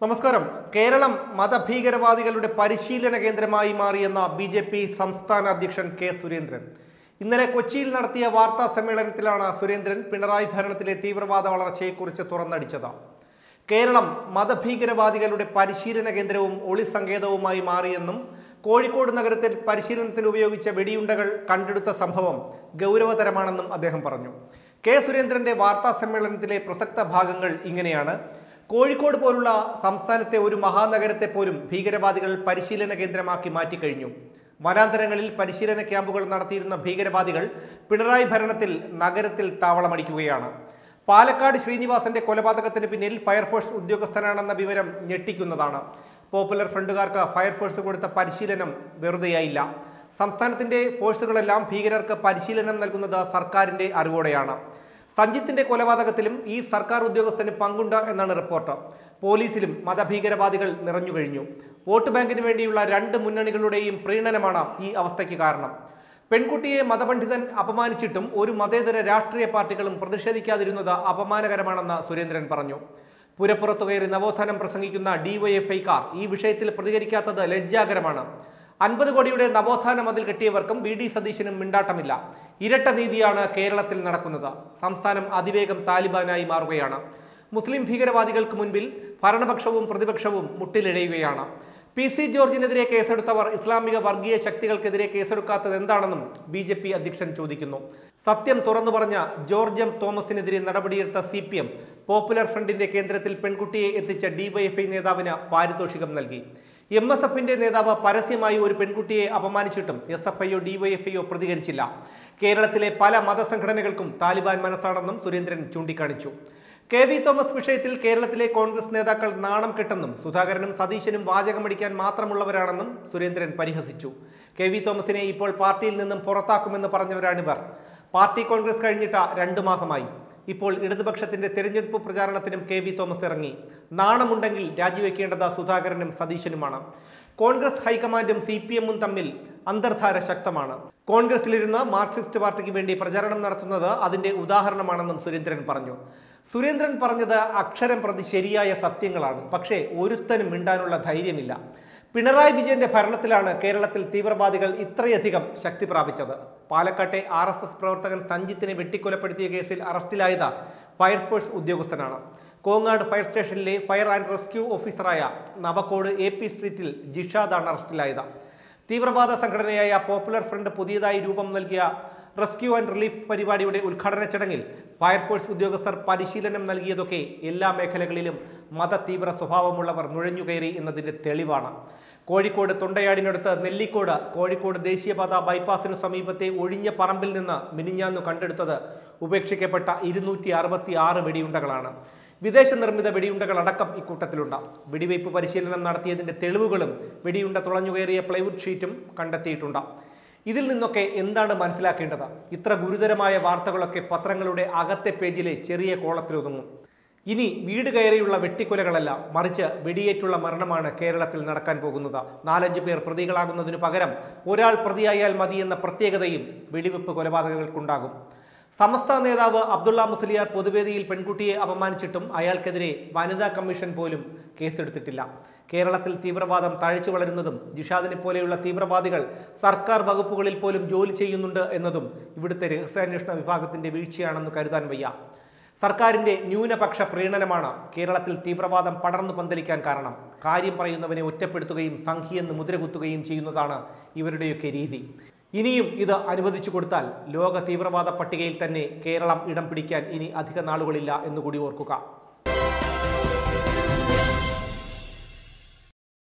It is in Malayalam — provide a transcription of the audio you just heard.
നമസ്കാരം കേരളം മതഭീകരവാദികളുടെ പരിശീലന കേന്ദ്രമായി മാറിയെന്ന ബി ജെ പി സംസ്ഥാന അധ്യക്ഷൻ കെ സുരേന്ദ്രൻ ഇന്നലെ കൊച്ചിയിൽ നടത്തിയ വാർത്താ സമ്മേളനത്തിലാണ് സുരേന്ദ്രൻ പിണറായി ഭരണത്തിലെ തീവ്രവാദ വളർച്ചയെക്കുറിച്ച് തുറന്നടിച്ചത് കേരളം മതഭീകരവാദികളുടെ പരിശീലന കേന്ദ്രവും ഒളിസങ്കേതവുമായി മാറിയെന്നും കോഴിക്കോട് നഗരത്തിൽ പരിശീലനത്തിന് ഉപയോഗിച്ച വെടിയുണ്ടകൾ കണ്ടെടുത്ത സംഭവം ഗൗരവതരമാണെന്നും അദ്ദേഹം പറഞ്ഞു കെ സുരേന്ദ്രന്റെ വാർത്താ സമ്മേളനത്തിലെ പ്രസക്ത ഭാഗങ്ങൾ ഇങ്ങനെയാണ് കോഴിക്കോട് പോലുള്ള സംസ്ഥാനത്തെ ഒരു മഹാനഗരത്തെ പോലും ഭീകരവാദികൾ പരിശീലന കേന്ദ്രമാക്കി മാറ്റിക്കഴിഞ്ഞു വനാന്തരങ്ങളിൽ പരിശീലന ക്യാമ്പുകൾ നടത്തിയിരുന്ന ഭീകരവാദികൾ പിണറായി ഭരണത്തിൽ നഗരത്തിൽ താവളമടിക്കുകയാണ് പാലക്കാട് ശ്രീനിവാസന്റെ കൊലപാതകത്തിന് പിന്നിൽ ഫയർഫോഴ്സ് ഉദ്യോഗസ്ഥനാണെന്ന വിവരം ഞെട്ടിക്കുന്നതാണ് പോപ്പുലർ ഫ്രണ്ടുകാർക്ക് ഫയർഫോഴ്സ് കൊടുത്ത പരിശീലനം വെറുതെയായില്ല സംസ്ഥാനത്തിന്റെ ഫോഴ്സുകളെല്ലാം ഭീകരർക്ക് പരിശീലനം നൽകുന്നത് സർക്കാരിന്റെ അറിവോടെയാണ് സഞ്ജിത്തിന്റെ കൊലപാതകത്തിലും ഈ സർക്കാർ ഉദ്യോഗസ്ഥന് പങ്കുണ്ട് എന്നാണ് റിപ്പോർട്ട് പോലീസിലും മതഭീകരവാദികൾ നിറഞ്ഞുകഴിഞ്ഞു വോട്ട് ബാങ്കിന് വേണ്ടിയുള്ള രണ്ട് മുന്നണികളുടെയും പ്രീണനമാണ് ഈ അവസ്ഥയ്ക്ക് കാരണം പെൺകുട്ടിയെ മതപണ്ഡിതൻ അപമാനിച്ചിട്ടും ഒരു മതേതര രാഷ്ട്രീയ പാർട്ടികളും പ്രതിഷേധിക്കാതിരുന്നത് അപമാനകരമാണെന്ന് സുരേന്ദ്രൻ പറഞ്ഞു പുരപ്പുറത്തു കയറി നവോത്ഥാനം പ്രസംഗിക്കുന്ന ഡിവൈഎഫ്ഐക്കാർ ഈ വിഷയത്തിൽ പ്രതികരിക്കാത്തത് ലജ്ജാകരമാണ് അൻപത് കോടിയുടെ നവോത്ഥാന മതിൽ കെട്ടിയവർക്കും വി ഡി സതീശനും മിണ്ടാട്ടമില്ല ഇരട്ട നീതിയാണ് കേരളത്തിൽ നടക്കുന്നത് സംസ്ഥാനം അതിവേഗം താലിബാനായി മാറുകയാണ് മുസ്ലിം ഭീകരവാദികൾക്ക് മുൻപിൽ ഭരണപക്ഷവും പ്രതിപക്ഷവും മുട്ടിലിഴയുകയാണ് പി സി ജോർജിനെതിരെ കേസെടുത്തവർ ഇസ്ലാമിക വർഗീയ ശക്തികൾക്കെതിരെ കേസെടുക്കാത്തത് എന്താണെന്നും ബി ജെ പി അധ്യക്ഷൻ ചോദിക്കുന്നു സത്യം തുറന്നു പറഞ്ഞ ജോർജ് എം തോമസിനെതിരെ നടപടിയെടുത്ത സി പി എം പോപ്പുലർ ഫ്രണ്ടിന്റെ കേന്ദ്രത്തിൽ പെൺകുട്ടിയെ എത്തിച്ച ഡിവൈഎഫ്ഐ നേതാവിന് പാരിതോഷികം നൽകി എം എസ് എഫിന്റെ നേതാവ് പരസ്യമായി ഒരു പെൺകുട്ടിയെ അപമാനിച്ചിട്ടും എസ് എഫ് ഐയോ ഡിവൈഎഫ്ഐയോ പ്രതികരിച്ചില്ല കേരളത്തിലെ പല മതസംഘടനകൾക്കും താലിബാൻ മനസ്സാണെന്നും സുരേന്ദ്രൻ ചൂണ്ടിക്കാണിച്ചു കെ വി തോമസ് വിഷയത്തിൽ കേരളത്തിലെ കോൺഗ്രസ് നേതാക്കൾ നാണം കെട്ടെന്നും സുധാകരനും സതീശനും വാചകമടിക്കാൻ മാത്രമുള്ളവരാണെന്നും സുരേന്ദ്രൻ പരിഹസിച്ചു കെ വി തോമസിനെ ഇപ്പോൾ പാർട്ടിയിൽ നിന്നും പുറത്താക്കുമെന്ന് പറഞ്ഞവരാണിവർ പാർട്ടി കോൺഗ്രസ് കഴിഞ്ഞിട്ട രണ്ടു മാസമായി ഇപ്പോൾ ഇടതുപക്ഷത്തിന്റെ തെരഞ്ഞെടുപ്പ് പ്രചാരണത്തിനും കെ വി തോമസ് ഇറങ്ങി നാണമുണ്ടെങ്കിൽ രാജിവെക്കേണ്ടത് സുധാകരനും സതീശനുമാണ് കോൺഗ്രസ് ഹൈക്കമാൻഡും സി പി എമ്മും തമ്മിൽ അന്തർധാര ശക്തമാണ് കോൺഗ്രസിലിരുന്ന് മാർക്സിസ്റ്റ് പാർട്ടിക്ക് വേണ്ടി പ്രചാരണം നടത്തുന്നത് അതിന്റെ ഉദാഹരണമാണെന്നും സുരേന്ദ്രൻ പറഞ്ഞു സുരേന്ദ്രൻ പറഞ്ഞത് അക്ഷരം പ്രതി ശരിയായ സത്യങ്ങളാണ് പക്ഷേ ഒരുത്തനും മിണ്ടാനുള്ള ധൈര്യമില്ല പിണറായി വിജയന്റെ ഭരണത്തിലാണ് കേരളത്തിൽ തീവ്രവാദികൾ ഇത്രയധികം ശക്തി പ്രാപിച്ചത് പാലക്കാട്ടെ ആർ എസ് എസ് പ്രവർത്തകൻ സഞ്ജിത്തിനെ വെട്ടിക്കൊലപ്പെടുത്തിയ കേസിൽ അറസ്റ്റിലായത് ഫയർഫോഴ്സ് ഉദ്യോഗസ്ഥനാണ് കോങ്ങാട് ഫയർ സ്റ്റേഷനിലെ ഫയർ ആൻഡ് റെസ്ക്യൂ ഓഫീസറായ നവക്കോട് എ പി സ്ട്രീറ്റിൽ ജിഷാദാണ് അറസ്റ്റിലായത് തീവ്രവാദ സംഘടനയായ പോപ്പുലർ ഫ്രണ്ട് പുതിയതായി രൂപം നൽകിയ റെസ്ക്യൂ ആൻഡ് റിലീഫ് പരിപാടിയുടെ ഉദ്ഘാടന ചടങ്ങിൽ ഫയർഫോഴ്സ് ഉദ്യോഗസ്ഥർ പരിശീലനം നൽകിയതൊക്കെ എല്ലാ മേഖലകളിലും മത തീവ്ര സ്വഭാവമുള്ളവർ നുഴഞ്ഞുകയറി എന്നതിന്റെ തെളിവാണ് കോഴിക്കോട് തൊണ്ടയാടിനടുത്ത് നെല്ലിക്കോട് കോഴിക്കോട് ദേശീയപാത ബൈപ്പാസിനു സമീപത്തെ ഒഴിഞ്ഞ പറമ്പിൽ നിന്ന് മിനിഞ്ഞാന്നു കണ്ടെടുത്തത് ഉപേക്ഷിക്കപ്പെട്ട ഇരുന്നൂറ്റി അറുപത്തി ആറ് വെടിയുണ്ടകളാണ് വിദേശ നിർമ്മിത വെടിയുണ്ടകൾ അടക്കം ഇക്കൂട്ടത്തിലുണ്ട് വെടിവയ്പ് പരിശീലനം നടത്തിയതിന്റെ തെളിവുകളും വെടിയുണ്ട തുളഞ്ഞുകയറിയ പ്ലൈവുഡ് ഷീറ്റും കണ്ടെത്തിയിട്ടുണ്ട് ഇതിൽ നിന്നൊക്കെ എന്താണ് മനസ്സിലാക്കേണ്ടത് ഇത്ര ഗുരുതരമായ വാർത്തകളൊക്കെ പത്രങ്ങളുടെ അകത്തെ പേജിലെ ചെറിയ കോളത്തിലൊതുങ്ങും ഇനി വീട് കയറിയുള്ള വെട്ടിക്കൊലകളല്ല മറിച്ച് വെടിയേറ്റുള്ള മരണമാണ് കേരളത്തിൽ നടക്കാൻ പോകുന്നത് നാലഞ്ച് പേർ പ്രതികളാകുന്നതിനു പകരം ഒരാൾ പ്രതിയായാൽ മതി എന്ന പ്രത്യേകതയും വെടിവെപ്പ് കൊലപാതകങ്ങൾക്കുണ്ടാകും സമസ്ത നേതാവ് അബ്ദുള്ള മുസ്ലിയാർ പൊതുവേദിയിൽ പെൺകുട്ടിയെ അപമാനിച്ചിട്ടും അയാൾക്കെതിരെ വനിതാ കമ്മീഷൻ പോലും കേസെടുത്തിട്ടില്ല കേരളത്തിൽ തീവ്രവാദം തഴച്ചു വളരുന്നതും ജിഷാദിനെ പോലെയുള്ള തീവ്രവാദികൾ സർക്കാർ വകുപ്പുകളിൽ പോലും ജോലി ചെയ്യുന്നുണ്ട് എന്നതും ഇവിടുത്തെ രഹസ്യാന്വേഷണ വിഭാഗത്തിന്റെ വീഴ്ചയാണെന്ന് കരുതാൻ വയ്യ സർക്കാരിന്റെ ന്യൂനപക്ഷ പ്രീണനമാണ് കേരളത്തിൽ തീവ്രവാദം പടർന്നു പന്തലിക്കാൻ കാരണം കാര്യം പറയുന്നവനെ ഒറ്റപ്പെടുത്തുകയും സംഖ്യയെന്ന് മുദ്രകുത്തുകയും ചെയ്യുന്നതാണ് ഇവരുടെയൊക്കെ രീതി ഇനിയും ഇത് അനുവദിച്ചു കൊടുത്താൽ ലോക തീവ്രവാദ പട്ടികയിൽ തന്നെ കേരളം ഇടം പിടിക്കാൻ ഇനി അധിക നാളുകളില്ല എന്നുകൂടി ഓർക്കുക